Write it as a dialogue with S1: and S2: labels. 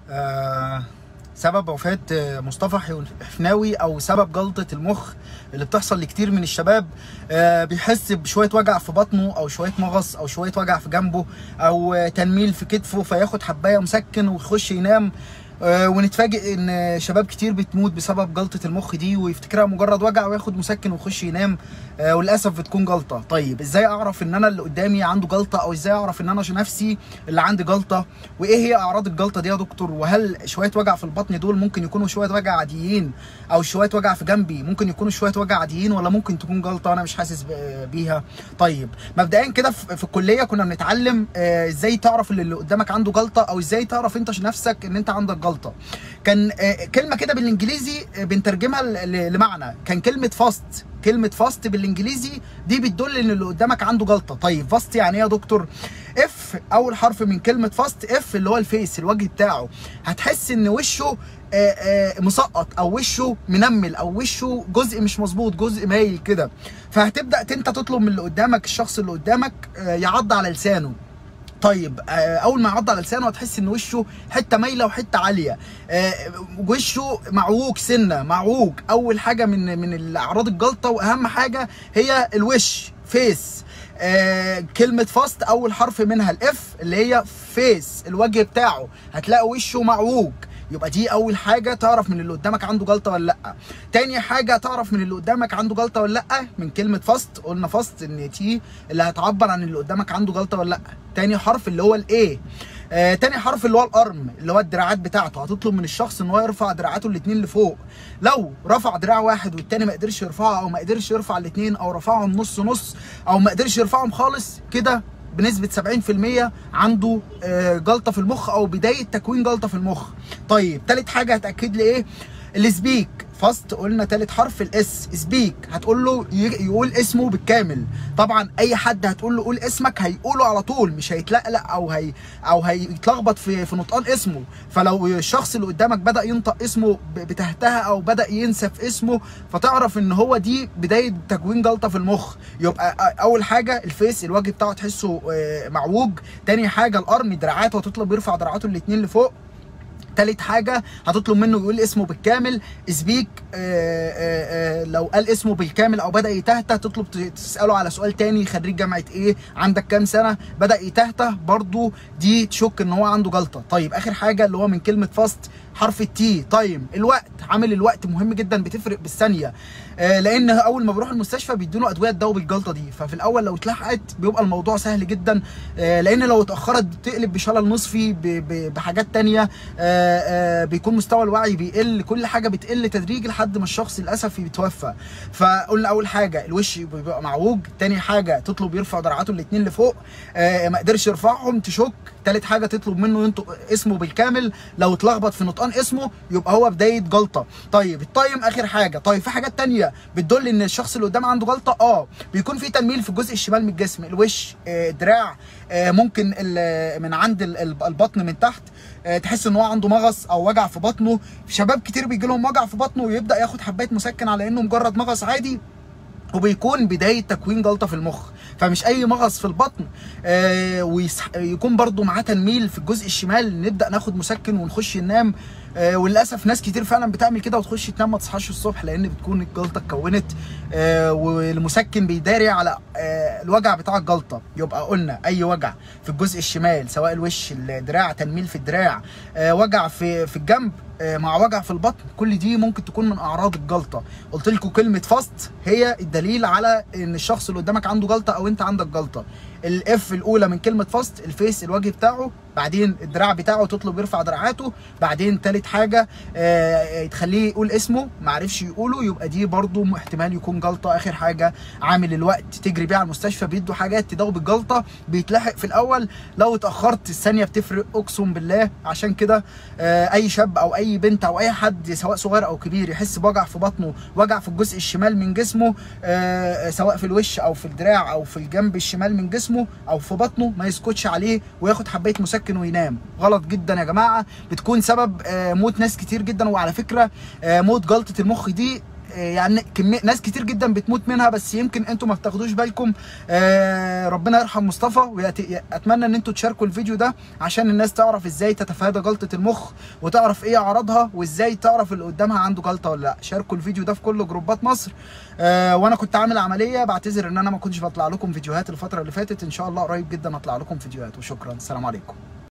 S1: آه، سبب وفاة آه، مصطفى حفناوي أو سبب جلطة المخ اللي بتحصل لكتير من الشباب آه، بيحس بشوية وجع في بطنه أو شوية مغص أو شوية وجع في جنبه أو آه، تنميل في كتفه فياخد حباية مسكن ويخش ينام آه، ونتفاجئ ان شباب كتير بتموت بسبب جلطه المخ دي ويفتكرها مجرد وجع وياخد مسكن ويخش ينام آه، وللاسف بتكون جلطه طيب ازاي اعرف ان انا اللي قدامي عنده جلطه او ازاي اعرف ان انا نفسي اللي عندي جلطه وايه هي اعراض الجلطه دي يا دكتور وهل شويه وجع في البطن دول ممكن يكونوا شويه وجع عاديين او شويه وجع في جنبي ممكن يكونوا شويه وجع عاديين ولا ممكن تكون جلطه انا مش حاسس ب- بيها طيب مبدئيا كده في في الكليه كنا بنتعلم آه، ازاي تعرف اللي اللي قدامك عنده جلطه او ازاي تعرف انت نفسك ان انت عندك جلطه كان آه، كلمه كده بالانجليزي آه، بنترجمها ل- ل- لمعنى كان كلمه فاست كلمه فاست بالانجليزي دي بتدل ان اللي قدامك عنده جلطه طيب فاست يعني ايه يا دكتور اف اول حرف من كلمه فاست اف اللي هو الفيس الوجه بتاعه هتحس ان وشه آه، آه، مسقط او وشه منمل او وشه جزء مش مظبوط جزء مايل كده فهتبدا انت تطلب من اللي قدامك الشخص اللي قدامك آه، يعض على لسانه طيب آه، اول ما يعض على لسانه هتحس ان وشه حته مايله وحته عاليه آه، وشه معوج سنه معوج اول حاجه من من اعراض الجلطه واهم حاجه هي الوش فيس آه كلمة فاست أول حرف منها الإف اللي هي فيس الوجه بتاعه هتلاقي وشه معوج يبقى دي أول حاجة تعرف من اللي قدامك عنده جلطة ولا لأ تاني حاجة تعرف من اللي قدامك عنده جلطة ولا لأ من كلمة فاست قلنا فاست إن تي اللي هتعبر عن اللي قدامك عنده جلطة ولا لأ تاني حرف اللي هو الإيه آه تاني حرف اللي هو الارم اللي هو الدراعات بتاعته هتطلب من الشخص ان هو يرفع دراعاته الاثنين لفوق لو رفع دراع واحد والتاني ما قدرش يرفعه او ما قدرش يرفع الاثنين او رفعهم نص نص او ما قدرش يرفعهم خالص كده بنسبة 70% عنده آه، جلطة في المخ أو بداية تكوين جلطة في المخ. طيب تالت حاجة هتأكد لي إيه؟ السبيك فاست قلنا تالت حرف الاس سبيك هتقول له ي- يقول اسمه بالكامل طبعا اي حد هتقول له قول اسمك هيقوله على طول مش هيتلقلق او هي او هيتلخبط في في نطقان اسمه فلو الشخص اللي قدامك بدا ينطق اسمه ب- بتهتها او بدا ينسى في اسمه فتعرف ان هو دي بدايه تكوين جلطه في المخ يبقى أ- اول حاجه الفيس الوجه بتاعه تحسه آه، معوج تاني حاجه الارم دراعاته هتطلب يرفع دراعاته الاثنين لفوق تالت حاجة هتطلب منه يقول اسمه بالكامل سبيك آه آه آه لو قال اسمه بالكامل او بدأ يتهته تطلب ت- تسأله على سؤال تاني خريج جامعة ايه عندك كام سنة بدأ يتهته برضو دي تشك ان هو عنده جلطة طيب اخر حاجة اللي هو من كلمة فاست حرف التي تايم الوقت عامل الوقت مهم جدا بتفرق بالثانية آه لان اول ما بروح المستشفى بيدوله ادوية تداوي الجلطة دي ففي الاول لو اتلحقت بيبقى الموضوع سهل جدا آه لان لو اتأخرت بتقلب بشلل نصفي ب- ب- بحاجات تانية آه، آه، بيكون مستوى الوعي بيقل كل حاجه بتقل تدريجي لحد ما الشخص للاسف بيتوفى فقلنا اول حاجه الوش بيبقى معوج تاني حاجه تطلب يرفع دراعاته الاثنين لفوق آه، ما قدرش يرفعهم تشك تالت حاجه تطلب منه ينطق اسمه بالكامل لو اتلخبط في نطقان اسمه يبقى هو بدايه جلطه طيب التايم اخر حاجه طيب في حاجات تانية بتدل ان الشخص اللي قدام عنده جلطه اه بيكون في تنميل في الجزء الشمال من الجسم الوش آه، دراع آه، ممكن ال- من عند ال- ال- البطن من تحت آه، تحس ان هو عنده مغص او وجع في بطنه شباب كتير بيجي لهم وجع في بطنه ويبدا ياخد حبايه مسكن على انه مجرد مغص عادي وبيكون بدايه تكوين جلطه في المخ فمش اي مغص في البطن آه ويكون برضو معاه تنميل في الجزء الشمال نبدا ناخد مسكن ونخش ننام آه وللاسف ناس كتير فعلا بتعمل كده وتخش تنام ما تصحاش الصبح لان بتكون الجلطه اتكونت آه والمسكن بيداري على آه الوجع بتاع الجلطه يبقى قلنا اي وجع في الجزء الشمال سواء الوش الدراع تنميل في الدراع آه وجع في في الجنب آه، مع وجع في البطن كل دي ممكن تكون من اعراض الجلطه قلت لكم كلمه فاست هي الدليل على ان الشخص اللي قدامك عنده جلطه او انت عندك جلطه الاف الاولى من كلمه فاست الفيس الوجه بتاعه بعدين الدراع بتاعه تطلب يرفع دراعاته بعدين تالت حاجه آه، تخليه يقول اسمه ما عرفش يقوله يبقى دي برضو احتمال يكون جلطه اخر حاجه عامل الوقت تجري بيه على المستشفى بيدوا حاجات تداوي الجلطه بيتلحق في الاول لو اتاخرت الثانيه بتفرق اقسم بالله عشان كده آه، اي شاب او اي بنت او اي حد سواء صغير او كبير يحس بوجع في بطنه وجع في الجزء الشمال من جسمه آه، سواء في الوش او في الدراع او في الجنب الشمال من جسمه او في بطنه ما يسكتش عليه وياخد حبايه مسكن وينام غلط جدا يا جماعه بتكون سبب آه، موت ناس كتير جدا وعلى فكره آه، موت جلطه المخ دي يعني كمية ناس كتير جدا بتموت منها بس يمكن انتوا ما بتاخدوش بالكم آه ربنا يرحم مصطفى واتمنى ان انتوا تشاركوا الفيديو ده عشان الناس تعرف ازاي تتفادى جلطه المخ وتعرف ايه اعراضها وازاي تعرف اللي قدامها عنده جلطه ولا لا شاركوا الفيديو ده في كل جروبات مصر آه وانا كنت عامل عمليه بعتذر ان انا ما كنتش بطلع لكم فيديوهات الفتره اللي فاتت ان شاء الله قريب جدا اطلع لكم فيديوهات وشكرا السلام عليكم